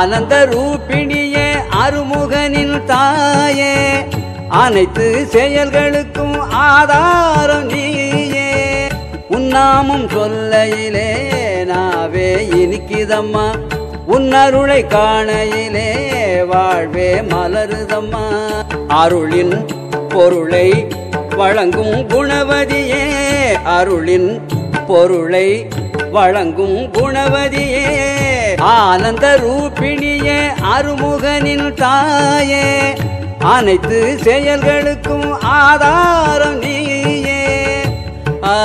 ஆனந்த ரூபிணியே அருமுகனின் தாயே அனைத்து செயல்களுக்கும் ஆதாரம் நீயே உன்னாமும் சொல்லையிலே நாவே இனிக்குதம்மா உன்னருளை காணையிலே வாழ்வே மலருதம்மா அருளின் பொருளை வழங்கும் குணவதியே அருளின் பொருளை வழங்கும் குணவதியே ஆனந்த ரூபிணியே அருமுகனின் தாயே அனைத்து செயல்களுக்கும் ஆதாரம் நீயே ஆ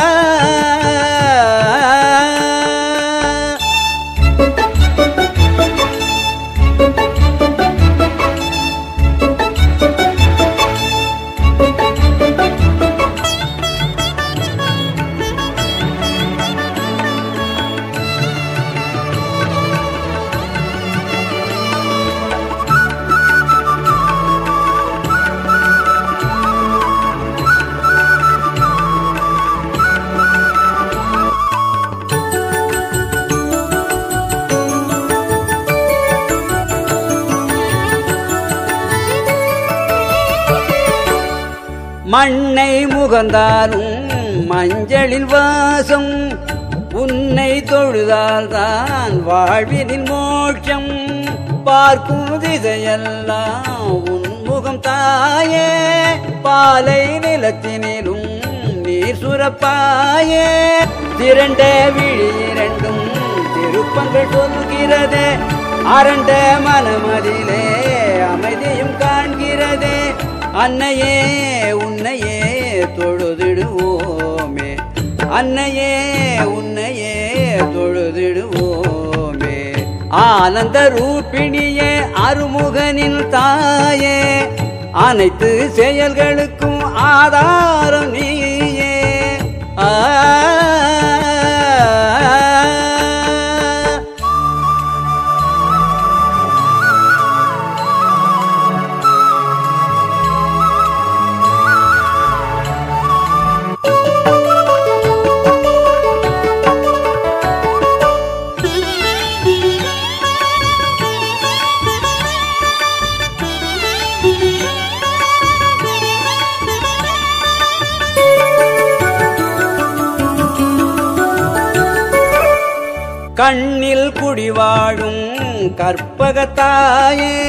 மண்ணை முகந்தாலும் மஞ்சளில் வாசம் உன்னை தொழுதால் தான் வாழ்வினில் மோட்சம் பார்க்கும் திசையெல்லாம் உன் முகம் தாயே பாலை நிலத்தினிலும் நீர் சுரப்பாயே திரண்ட விழி இரண்டும் திருப்பங்கள் சொல்கிறதே அரண்ட மனமதிலே அமைதியும் காண்கிறதே அன்னையே உன்னையே தொழுதிடுவோமே அன்னையே உன்னையே தொழுதிடுவோமே ஆனந்த ரூபிணியே அருமுகனின் தாயே அனைத்து செயல்களுக்கும் ஆதாரம் நீயே ஆ கண்ணில் குடிவாழும் கற்பகத்தாயே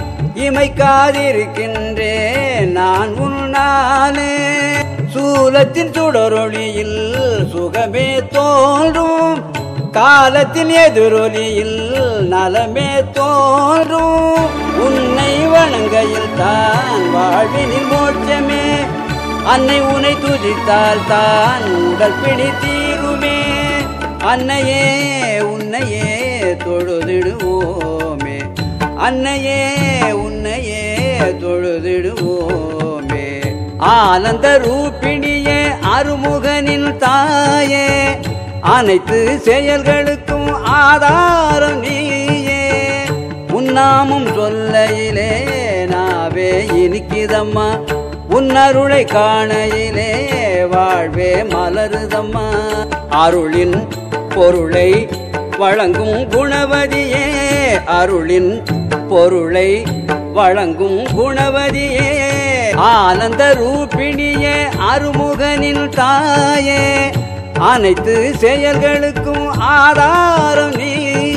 இமைக்காதிருக்கின்றேன் நான் உன்னாலே சூலத்தின் சுடரொளியில் சுகமே தோன்றும் காலத்தின் எதிரொலியில் நலமே தோன்றும் உன்னை வணங்கையில் தான் வாழ்வினில் மோட்சமே அன்னை உன்னை துதித்தால் தான் உடல் பிடி தீருமே அன்னையே உன்னையே தொழுதிடுவோமே அன்னையே உன்னையே தொழுதிடுவோமே ஆனந்த ரூபிணியே அருமுகனின் தாயே அனைத்து செயல்களுக்கும் ஆதாரம் நீயே உன்னாமும் சொல்லையிலே நாவே இனிக்குதம்மா உன்னருளை காணையிலே வாழ்வே மலருதம்மா அருளின் பொருளை வழங்கும் குணவதியே அருளின் பொருளை வழங்கும் குணவதியே ஆனந்த ரூபிணியே அருமுகனின் தாயே அனைத்து செயல்களுக்கும் ஆதாரம் நீ